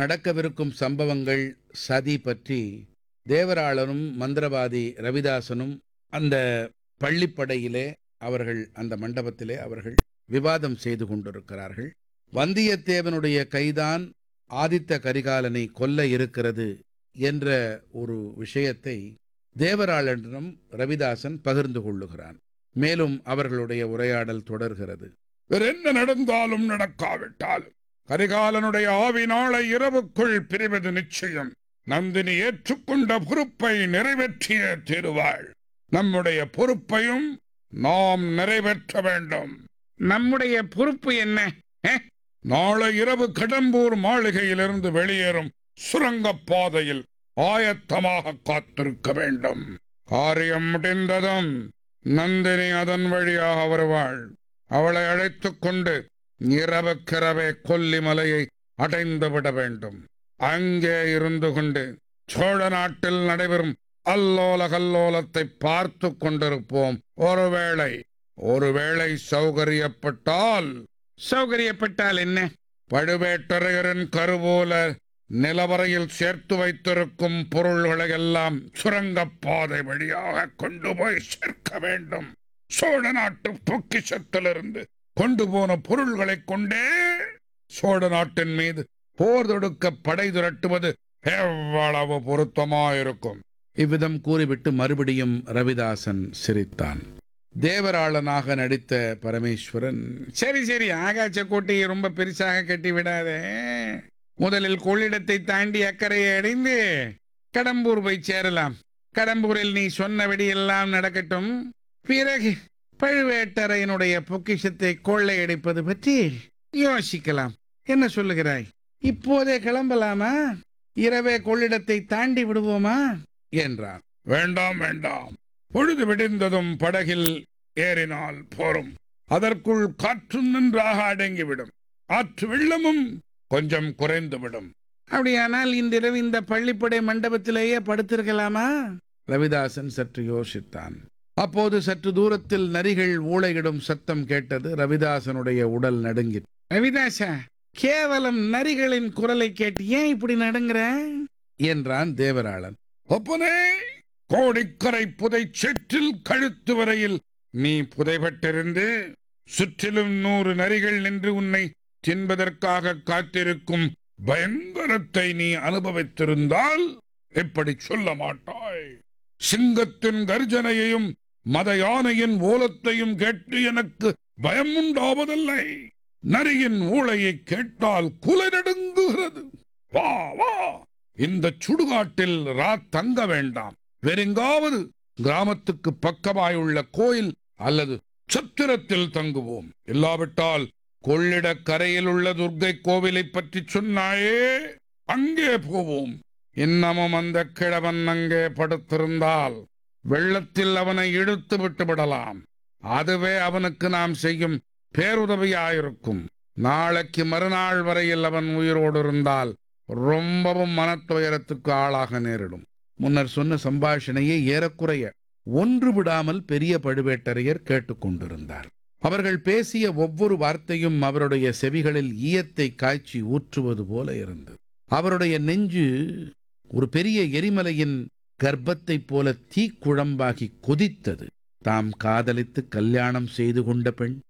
நடக்கவிருக்கும் சம்பவங்கள் சதி பற்றி தேவராளனும் மந்திரவாதி ரவிதாசனும் அந்த பள்ளிப்படையிலே அவர்கள் அந்த மண்டபத்திலே அவர்கள் விவாதம் செய்து கொண்டிருக்கிறார்கள் வந்தியத்தேவனுடைய கைதான் ஆதித்த கரிகாலனை கொல்ல இருக்கிறது என்ற ஒரு விஷயத்தை தேவராளனிடம் ரவிதாசன் பகிர்ந்து கொள்ளுகிறான் மேலும் அவர்களுடைய உரையாடல் தொடர்கிறது வேற என்ன நடந்தாலும் நடக்காவிட்டாலும் கரிகாலனுடைய ஆவி நாளை இரவுக்குள் பிரிவது நிச்சயம் நந்தினி ஏற்றுக்கொண்ட பொறுப்பை நிறைவேற்றிய தீருவாள் நம்முடைய பொறுப்பையும் நாம் நிறைவேற்ற வேண்டும் நம்முடைய பொறுப்பு என்ன அஹ்? நாளை இரவு கடம்பூர் மாளிகையிலிருந்து வெளியேறும் சுரங்கப் பாதையில் ஆயத்தமாக காத்திருக்க வேண்டும் காரியம் முடிந்ததும் நந்தினி அதன் வழியாக வருவாள் அவளை அழைத்துக் கொண்டு இரவுக்கிரவே கொல்லிமலையை அடைந்து விட வேண்டும் அங்கே இருந்து கொண்டு சோழ நாட்டில் நடைபெறும் அல்லோல கல்லோலத்தை பார்த்து கொண்டிருப்போம் ஒருவேளை ஒருவேளை சௌகரியப்பட்டால் சௌகரியப்பட்டால் என்ன பழுவேட்டரையரின் கருவூல நிலவரையில் சேர்த்து வைத்திருக்கும் பொருள்களை எல்லாம் சுரங்கப்பாதை வழியாக கொண்டு போய் சேர்க்க வேண்டும் சோழ நாட்டு பொக்கிஷத்திலிருந்து கொண்டு போன பொருள்களை கொண்டே சோழ நாட்டின் மீது போர் தொடுக்க படை திரட்டுவது எவ்வளவு பொருத்தமாயிருக்கும் இவ்விதம் கூறிவிட்டு மறுபடியும் ரவிதாசன் சிரித்தான் தேவராளனாக நடித்த பரமேஸ்வரன் சரி சரி ஆகாச கோட்டையை ரொம்ப பெருசாக கட்டி விடாதே முதலில் கொள்ளிடத்தை தாண்டி அக்கறையை அடைந்து கடம்பூர் போய் சேரலாம் கடம்பூரில் நீ சொன்னபடி எல்லாம் நடக்கட்டும் பிறகு பழுவேட்டரையனுடைய பொக்கிஷத்தை கொள்ளையடிப்பது பற்றி யோசிக்கலாம் என்ன சொல்லுகிறாய் இப்போதே கிளம்பலாமா இரவே கொள்ளிடத்தை தாண்டி விடுவோமா என்றான் வேண்டாம் வேண்டாம் பொழுது விடிந்ததும் படகில் ஏறினால் போரும் அதற்குள் காற்றும் நன்றாக அடங்கிவிடும் ஆற்று வெள்ளமும் கொஞ்சம் குறைந்துவிடும் அப்படியானால் இன்றிரவு இந்த பள்ளிப்படை மண்டபத்திலேயே படுத்திருக்கலாமா ரவிதாசன் சற்று யோசித்தான் அப்போது சற்று தூரத்தில் நரிகள் ஊளையிடும் சத்தம் கேட்டது ரவிதாசனுடைய உடல் நடுங்கிற்று ரவிதாசா கேவலம் நரிகளின் குரலை கேட்டு ஏன் இப்படி நடுங்குற என்றான் தேவராளன் ஒப்பனே கோடிக்கரை புதை செற்றில் கழுத்து வரையில் நீ புதைபட்டிருந்து சுற்றிலும் நூறு நரிகள் நின்று உன்னை தின்பதற்காக காத்திருக்கும் பயங்கரத்தை நீ அனுபவித்திருந்தால் இப்படி சொல்ல மாட்டாய் சிங்கத்தின் கர்ஜனையையும் மத யானையின் ஓலத்தையும் கேட்டு எனக்கு பயம் உண்டாவதில்லை நரியின் ஊளையை கேட்டால் குலை நடுங்குகிறது வா வா இந்த சுடுகாட்டில் ரா தங்க வேண்டாம் வேறெங்காவது கிராமத்துக்கு பக்கமாயுள்ள கோயில் அல்லது சத்திரத்தில் தங்குவோம் இல்லாவிட்டால் கொள்ளிடக் கரையில் உள்ள துர்க்கை கோவிலை பற்றி சொன்னாயே அங்கே போவோம் இன்னமும் அந்த கிழவன் அங்கே படுத்திருந்தால் வெள்ளத்தில் அவனை இழுத்து விட்டு விடலாம் அதுவே அவனுக்கு நாம் செய்யும் பேருதவியாயிருக்கும் நாளைக்கு மறுநாள் வரையில் அவன் உயிரோடு இருந்தால் ரொம்பவும் மனத்துயரத்துக்கு ஆளாக நேரிடும் முன்னர் சொன்ன சம்பாஷணையை ஏறக்குறைய ஒன்று விடாமல் பெரிய பழுவேட்டரையர் கேட்டுக்கொண்டிருந்தார் அவர்கள் பேசிய ஒவ்வொரு வார்த்தையும் அவருடைய செவிகளில் ஈயத்தை காய்ச்சி ஊற்றுவது போல இருந்தது அவருடைய நெஞ்சு ஒரு பெரிய எரிமலையின் கர்ப்பத்தைப் போல தீக்குழம்பாகி கொதித்தது தாம் காதலித்து கல்யாணம் செய்து கொண்ட பெண்